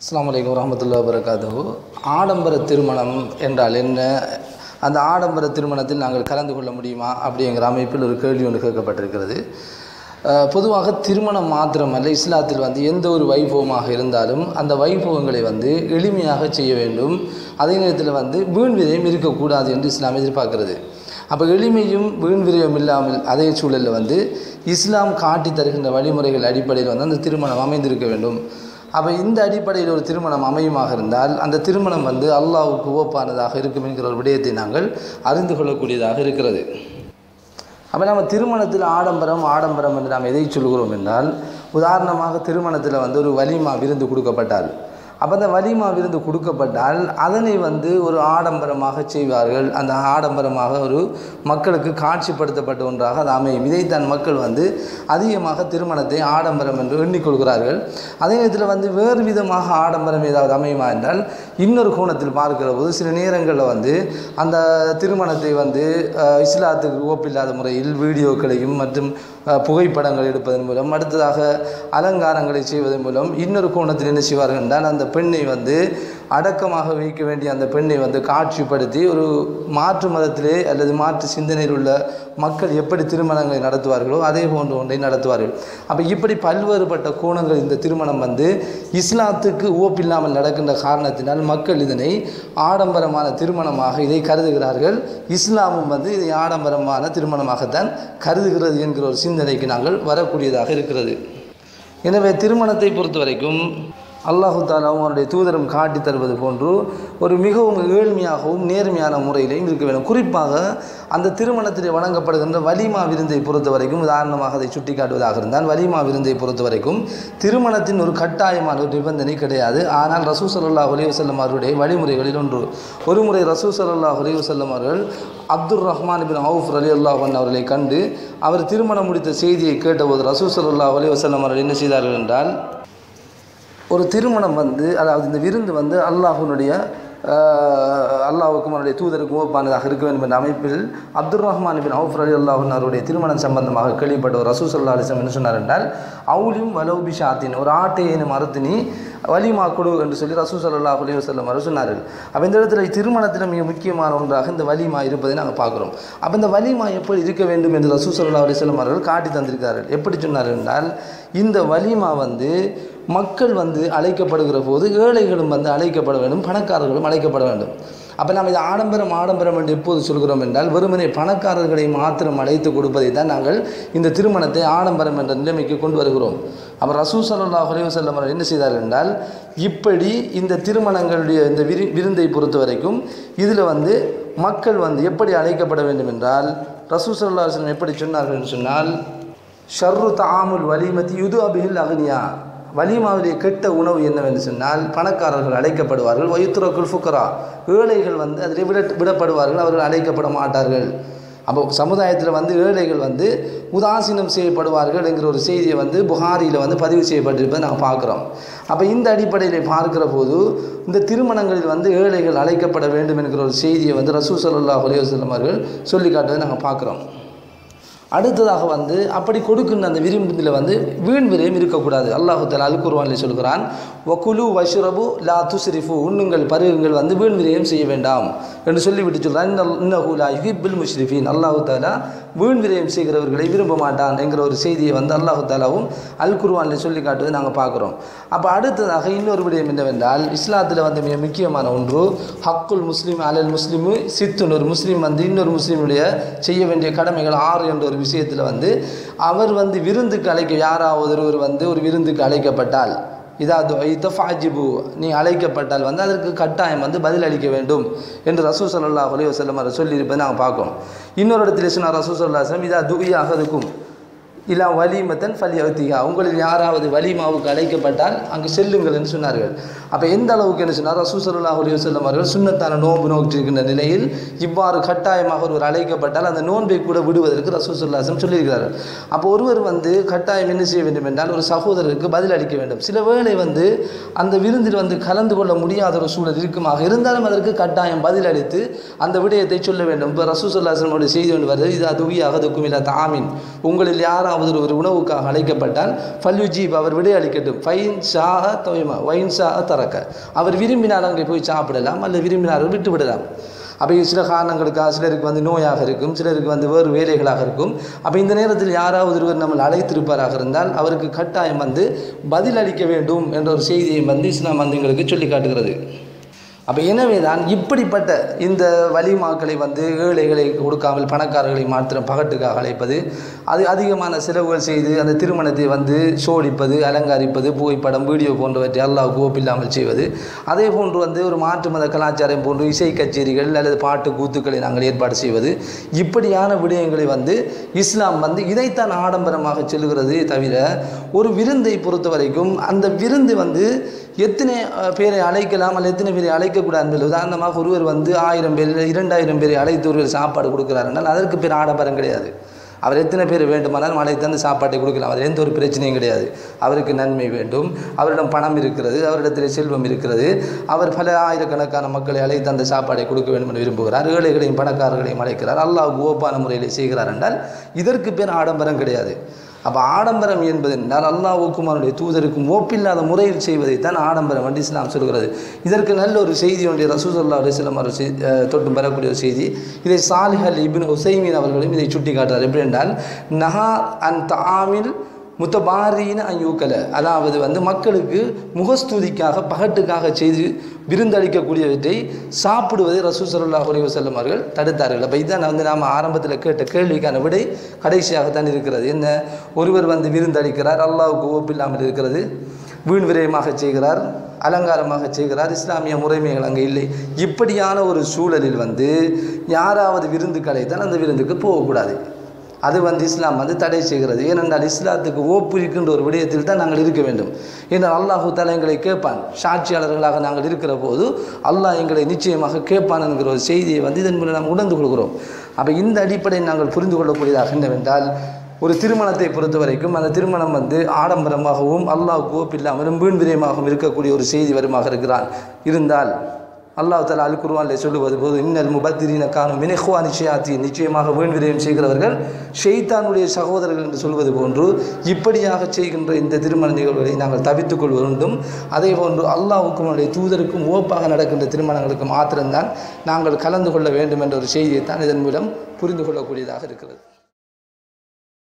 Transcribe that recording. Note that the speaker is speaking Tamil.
அஸ்ஸலாமு அலைக்கும் வரஹ்மத்துல்லாஹி வபரகாத்துஹு ஆடம்பர திருமணம் என்றால் என்ன அந்த ஆடம்பர திருமணத்தில் நாங்கள் கலந்து கொள்ள முடியுமா அப்படிங்கிற அமைப்பில் ஒரு கேள்வி ஒன்று கேட்கப்பட்டிருக்கிறது அஹ், பொதுவாக திருமணம் மாத்திரமல்ல இஸ்லாத்தில் வந்து எந்த ஒரு வைபவமாக இருந்தாலும் அந்த வைபவங்களை வந்து எளிமையாக செய்ய வேண்டும் அதே நேரத்தில் வந்து வீண் விரயம் இருக்கக்கூடாது என்று இஸ்லாம் எதிர்பார்க்கிறது அப்போ எளிமையும் வீண் விரயம் இல்லாமல் அதே சூழலில் வந்து இஸ்லாம் காட்டி தருகின்ற வழிமுறைகள் அடிப்படையில் வந்து அந்த திருமணம் அமைந்திருக்க வேண்டும் அப்போ இந்த அடிப்படையில் ஒரு திருமணம் அமையுமாக இருந்தால் அந்த திருமணம் வந்து அல்லாஹ்வுக்கு ஓப்பானதாக இருக்கும் என்கிற ஒரு விடயத்தை நாங்கள் அறிந்து கொள்ளக்கூடியதாக இருக்கிறது அப்போ நம்ம திருமணத்தில் ஆடம்பரம் ஆடம்பரம் என்று நாம் எதை சொல்கிறோம் என்றால் உதாரணமாக திருமணத்தில் வந்து ஒரு வலிமா விருந்து கொடுக்கப்பட்டால் அப்போ அந்த வலிமா விருந்து கொடுக்கப்பட்டால் அதனை வந்து ஒரு ஆடம்பரமாக செய்வார்கள் அந்த ஆடம்பரமாக ஒரு மக்களுக்கு காட்சிப்படுத்தப்பட்ட ஒன்றாக அது அமையும் இதைத்தான் மக்கள் வந்து அதிகமாக திருமணத்தை ஆடம்பரம் என்று எண்ணிக்கொள்கிறார்கள் அதே நேரத்தில் வந்து வேறு விதமாக ஆடம்பரம் ஏதாவது அமையுமா என்றால் இன்னொரு கோணத்தில் பார்க்கிற போது சில நேரங்களில் வந்து அந்த திருமணத்தை வந்து அஹ், இஸ்லாத்துக்கு ஒப்பில்லாத முறையில் வீடியோக்களையும் மற்றும் அஹ், புகைப்படங்கள் எடுப்பதன் மூலம் அடுத்ததாக அலங்காரங்களை செய்வதன் மூலம் இன்னொரு கோணத்தில் என்ன செய்வார்கள் என்றால் அந்த பெண்ணை வந்து அடக்கமாக வைக்க வேண்டிய அந்த பெண்ணை வந்து காட்சிப்படுத்தி ஒரு மாற்று மதத்திலே அல்லது மாற்று சிந்தனையில் உள்ள மக்கள் எப்படி திருமணங்களை நடத்துவார்களோ அதே போன்ற ஒன்றை நடத்துவார்கள் அப்போ இப்படி பல்வேறுபட்ட கோணங்கள் இந்த திருமணம் வந்து இஸ்லாத்துக்கு ஓப்பில்லாமல் நடக்கின்ற காரணத்தினால் மக்கள் இதனை ஆடம்பரமான திருமணமாக இதை கருதுகிறார்கள் இஸ்லாமும் வந்து இதை ஆடம்பரமான திருமணமாகத்தான் கருதுகிறது என்கிற ஒரு சிந்தனைக்கு நாங்கள் வரக்கூடியதாக இருக்கிறது எனவே திருமணத்தை பொறுத்த வரைக்கும் அல்லாஹு தாலாவும் அவருடைய தூதரும் காட்டி தருவது போன்று ஒரு மிகவும் ஏழ்மையாகவும் நேர்மையான முறையிலையும் இருக்க வேண்டும் குறிப்பாக அந்த திருமணத்திலே வழங்கப்படுகின்ற வலிமா விருந்தை பொறுத்த வரைக்கும் உதாரணமாக அதை சுட்டி காட்டுவதாக இருந்தால் வலிமா விருந்தை பொறுத்த வரைக்கும் திருமணத்தின் ஒரு கட்டாயமான ஒரு நிபந்தனை கிடையாது ஆனால் ரசூ சல்லாஹ் அலி வசல்லம் அவருடைய வழிமுறைகளில் ஒன்று ஒரு முறை ரசூ சல்லாஹ் அலி வசல்லம் அவர்கள் அப்துல் ரஹ்மான் பின் அவுஃப் அலி அல்லாஹன் அவர்களை கண்டு அவர் திருமணம் முடித்த செய்தியை கேட்டபோது ரசூ சல்லாஹ் அலி வசல்லம் அவர்கள் என்ன செய்தார்கள் என்றால் ஒரு திருமணம் வந்து அதாவது இந்த விருந்து வந்து அல்லாஹுனுடைய அல்லாஹுக்கும் அவருடைய தூதருக்கும் ஒப்பானதாக இருக்க வேண்டும் என்ற அமைப்பில் அப்துல் ரஹ்மான் பின் அவுஃப் அலி அல்லாஹன் அவருடைய திருமணம் சம்பந்தமாக கேள்விப்பட்ட ஒரு ரசூ சல்லா அலிசம் என்ன சொன்னார் என்றால் அவுலியும் வலௌபி ஷாத்தின் ஒரு ஆட்டை எனும் மரத்தினி வலிமா கொடு என்று சொல்லி ரசூ சல்லாஹ் அலி வசல்லம் அவர் சொன்னார்கள் அப்போ இந்த இடத்துல திருமணத்தில் மிக முக்கியமான ஒன்றாக இந்த வலிமா இருப்பதை நாங்கள் பார்க்குறோம் அப்போ இந்த வலிமா எப்படி இருக்க வேண்டும் என்று ரசூ சல்லா அலிஸ்லம் அவர்கள் காட்டி தந்திருக்கிறார்கள் எப்படி சொன்னார் என்றால் இந்த வலிமா வந்து மக்கள் வந்து அழைக்கப்படுகிற போது ஏழைகளும் வந்து அழைக்கப்பட வேண்டும் பணக்காரர்களும் அழைக்கப்பட வேண்டும் அப்போ நாம் இது ஆடம்பரம் ஆடம்பரம் என்று எப்போது சொல்கிறோம் என்றால் வெறுமனே பணக்காரர்களை மாத்திரம் அழைத்து கொடுப்பதை தான் நாங்கள் இந்த திருமணத்தை ஆடம்பரம் என்ற நிலைமைக்கு கொண்டு வருகிறோம் அப்போ ரசூ சல்லாஹ் அலைவசல்லம் அவர்கள் என்ன செய்தார் என்றால் இப்படி இந்த திருமணங்களுடைய இந்த விரு விருந்தை பொறுத்த வரைக்கும் இதில் வந்து மக்கள் வந்து எப்படி அழைக்கப்பட வேண்டும் என்றால் ரசூ சல்லா அலுவலம் எப்படி சொன்னார்கள் என்று சொன்னால் ஷர்ரு தாமுல் வலிமதி யுது அபிஹில் அக்னியா வலிமாவிலே கெட்ட உணவு என்னவென்று சொன்னால் பணக்காரர்கள் அழைக்கப்படுவார்கள் வயுத்துரக்குல் ஃபுக்கரா ஏழைகள் வந்து அதில் விட விடப்படுவார்கள் அவர்கள் அழைக்கப்பட மாட்டார்கள் அப்போ சமுதாயத்தில் வந்து ஏழைகள் வந்து உதாசீனம் செய்யப்படுவார்கள் என்கிற ஒரு செய்தியை வந்து புகாரியில் வந்து பதிவு செய்யப்பட்டிருப்பதை நாங்கள் பார்க்குறோம் அப்போ இந்த அடிப்படையில் பார்க்கிற போது இந்த திருமணங்களில் வந்து ஏழைகள் அழைக்கப்பட வேண்டும் என்கிற ஒரு செய்தியை வந்து ரசூ சல்லா அலையுசல்லம் அவர்கள் சொல்லி காட்டுவதை நாங்கள் பார்க்குறோம் அடுத்ததாக வந்து அப்படி கொடுக்கின்ற அந்த விரும்பில் வந்து வீண் விரயம் இருக்கக்கூடாது அல்லாஹு தலா அல் குர்வானில் சொல்கிறான் வக்குலு வஷ்ரபு லா துஸ்ரிஃபு உண்ணுங்கள் பருவங்கள் வந்து வீண் விரயம் செய்ய வேண்டாம் என்று சொல்லிவிட்டு சொல்கிறான் இன்னஹு லா யுஹிப்புல் முஷ்ரிஃபின் அல்லாஹு தாலா வீண் விரயம் செய்கிறவர்களை விரும்ப மாட்டான் என்கிற ஒரு செய்தியை வந்து அல்லாஹு தாலாவும் அல் குர்வானில் சொல்லி காட்டுவதை நாங்கள் பார்க்குறோம் அப்போ அடுத்ததாக இன்னொரு விடயம் என்னவென்றால் இஸ்லாத்தில் வந்து மிக முக்கியமான ஒன்று ஹக்குல் முஸ்லீம் அலல் முஸ்லீமு சித்துன் ஒரு முஸ்லீம் வந்து இன்னொரு முஸ்லீமுடைய செய்ய வேண்டிய கடமைகள் ஆறு என்ற ஒரு விஷயத்தில் வந்து அவர் வந்து விருந்துக்கு அழைக்க யாராவது ஒருவர் வந்து ஒரு விருந்துக்கு அழைக்கப்பட்டால் இதாவது இதஃபாஜிபு நீ அழைக்கப்பட்டால் வந்து அதற்கு கட்டாயம் வந்து பதில் அளிக்க வேண்டும் என்று ரசூ சல்லா அலி வசல்லம் அவர் சொல்லியிருப்பதை நாங்கள் பார்க்கோம் இன்னொரு இடத்துல சொன்னார் ரசூ சல்லா வல்லம் இதா துவியாக இருக்கும் இல்லா வலிமத்தன் ஃபலி அவுத்திகா உங்களில் யாராவது வலிமாவுக்கு அழைக்கப்பட்டால் அங்கு செல்லுங்கள் என்று சொன்னார்கள் அப்போ எந்த அளவுக்கு என்ன சொன்னார் ரசூ சல்லா அலி வல்லம் அவர்கள் சுண்ணத்தான நோன்பு நோக்கியிருக்கின்ற நிலையில் இவ்வாறு கட்டாயமாக ஒருவர் அழைக்கப்பட்டால் அந்த நோன்பை கூட விடுவதற்கு ரசூ சொல்லாசம் சொல்லியிருக்கிறார்கள் அப்போ ஒருவர் வந்து கட்டாயம் என்ன செய்ய வேண்டும் என்றால் ஒரு சகோதரருக்கு பதில் அளிக்க வேண்டும் சில வேளை வந்து அந்த விருந்தில் வந்து கலந்து கொள்ள முடியாத ஒரு சூழல் இருக்குமாக இருந்தாலும் அதற்கு கட்டாயம் பதில் அளித்து அந்த விடயத்தை சொல்ல வேண்டும் இப்போ ரசூ சொல்லாசனுடைய செய்தி ஒன்று வருது இது அதுவியாக அதுக்கும் இல்லை தாமின் உங்களில் யாராவது யாராவது ஒரு உணவுக்காக அழைக்கப்பட்டால் ஃபல்யுஜீப் அவர் விடை அளிக்கட்டும் ஃபைன் ஷாஹ தொய்மா ஒயின் ஷாஹ தரக்க அவர் விரும்பினால் அங்கே போய் சாப்பிடலாம் அல்லது விரும்பினால் விட்டு விடலாம் அப்போ சில காரணங்களுக்காக சிலருக்கு வந்து நோயாக இருக்கும் சிலருக்கு வந்து வேறு வேலைகளாக இருக்கும் அப்போ இந்த நேரத்தில் யாராவது ஒருவர் நம்ம அழைத்திருப்பாராக இருந்தால் அவருக்கு கட்டாயம் வந்து பதில் அளிக்க வேண்டும் என்ற ஒரு செய்தியை வந்து இஸ்லாம் வந்து எங்களுக்கு சொல்லி காட்டுகிறது அப்போ எனவே தான் இப்படிப்பட்ட இந்த வலிமாக்களை வந்து ஏழைகளை கொடுக்காமல் பணக்காரர்களை மாத்திரம் பகட்டுக்காக அழைப்பது அது அதிகமான செலவுகள் செய்து அந்த திருமணத்தை வந்து சோடிப்பது அலங்கரிப்பது புகைப்படம் வீடியோ போன்றவற்றை அல்லாவுக்கு ஒப்பில்லாமல் செய்வது அதே போன்று வந்து ஒரு மாற்று மத கலாச்சாரம் போன்று இசை கச்சேரிகள் அல்லது பாட்டு கூத்துக்களை நாங்கள் ஏற்பாடு செய்வது இப்படியான விடயங்களை வந்து இஸ்லாம் வந்து இதைத்தான் ஆடம்பரமாக செல்கிறது தவிர ஒரு விருந்தை பொறுத்த வரைக்கும் அந்த விருந்து வந்து எத்தனை அஹ், பேரை அழைக்கலாம் அல்லது எத்தனை பேரை அழைக்கக்கூடாது என்பது உதாரணமாக ஒருவர் வந்து ஆயிரம் பேர் இரண்டாயிரம் பேரை அழைத்து ஒருவர் சாப்பாடு கொடுக்கிறார் என்றால் அதற்கு பேர் ஆடம்பரம் கிடையாது அவர் எத்தனை பேர் வேண்டுமானாலும் அழைத்து அந்த சாப்பாட்டை கொடுக்கலாம் அது எந்த ஒரு பிரச்சனையும் கிடையாது அவருக்கு நன்மை வேண்டும் அவரிடம் பணம் இருக்கிறது அவரிடத்தில் செல்வம் இருக்கிறது அவர் பல ஆயிரக்கணக்கான மக்களை அழைத்து அந்த சாப்பாடை கொடுக்க வேண்டும் என்று விரும்புகிறார் ஏழைகளையும் பணக்காரர்களையும் அழைக்கிறார் அல்லாஹ் ஓப்பான முறையில் செய்கிறார் என்றால் இதற்கு பேர் ஆடம்பரம் கிடையாது அப்போ ஆடம்பரம் என்பது என்றால் அல்லாஹ்வுக்கும் அவருடைய தூதருக்கும் ஒப்பில்லாத முறையில் செய்வதைத்தான் ஆடம்பரம் என்று இஸ்லாம் சொல்கிறது இதற்கு நல்ல ஒரு செய்தி ஒன்றை ரசூசல்லா அலிஸ்லாம் அவர் செய்- அஹ் தொட்டு பெறக்கூடிய ஒரு செய்தி இதை சாலிஹல் இபின் உசைமீன் அவர்களும் இதை சுட்டி காட்டுறார் எப்படி என்றால் நஹா அன் தாமில் முத்தபாரீன ஐயூக்கல அதாவது வந்து மக்களுக்கு முகஸ்துதிக்காக பகட்டுக்காக செய்து விருந்தளிக்கக்கூடியவற்றை சாப்பிடுவதை ரசூல் ஸல்லல்லாஹு அலைஹி வஸல்லம் அவர்கள் தடுத்தார்கள் அப்போ இதுதான் வந்து நாம் ஆரம்பத்தில் கேட்ட கேள்விக்கான விடை கடைசியாகத்தான் இருக்கிறது என்ன ஒருவர் வந்து விருந்தளிக்கிறார் அல்லாஹ்வுக்கு ஓப்பில்லாமல் இருக்கிறது வீண் விரயமாக செய்கிறார் அலங்காரமாக செய்கிறார் இஸ்லாமிய முறைமைகள் அங்கே இல்லை இப்படியான ஒரு சூழலில் வந்து யாராவது விருந்து கலைத்தால் அந்த விருந்துக்கு போகக்கூடாது அது வந்து இஸ்லாம் வந்து தடை செய்கிறது ஏனென்றால் இஸ்லாத்துக்கு ஓப்பு இருக்கின்ற ஒரு விடயத்தில் தான் நாங்கள் இருக்க வேண்டும் ஏனென்றால் அல்லாஹு தஆலா எங்களை கேட்பான் சாட்சியாளர்களாக நாங்கள் இருக்கிற போது அல்லாஹ் எங்களை நிச்சயமாக கேட்பான் என்கிற ஒரு செய்தியை வந்து இதன் மூலம் நாம் உணர்ந்து கொள்கிறோம் அப்போ இந்த அடிப்படையை நாங்கள் புரிந்து கொள்ளக்கூடியதாக என்னவென்றால் ஒரு திருமணத்தை பொறுத்த வரைக்கும் அந்த திருமணம் வந்து ஆடம்பரமாகவும் அல்லாஹ் கோப்பில்லாமலும் வீண் விரயமாகவும் இருக்கக்கூடிய ஒரு செய்தி வருமாக இருக்கிறான் இருந்தால் அல்லாஹ் தஆலா அல் குர்ஆனில் சொல்லுவது போது இன்னல் முபத்திரீன காணும் மினிஹ்வானி ஷியாத்தி நிச்சயமாக வீண் விரயம் செய்கிறவர்கள் ஷெய்தானுடைய சகோதரர்கள் என்று சொல்வது போன்று இப்படியாக செய்கின்ற இந்த திருமண நிகழ்வுகளை நாங்கள் தவித்துக் கொள்ள வேண்டும் அதே போன்று அல்லாஹ்வுக்கும் அவருடைய தூதருக்கும் ஓப்பாக நடக்கின்ற திருமணங்களுக்கு மாத்திரம்தான் நாங்கள் கலந்து கொள்ள வேண்டும் என்ற ஒரு செய்தியை தான் இதன் மூலம் புரிந்து கொள்ளக்கூடியதாக இருக்கிறது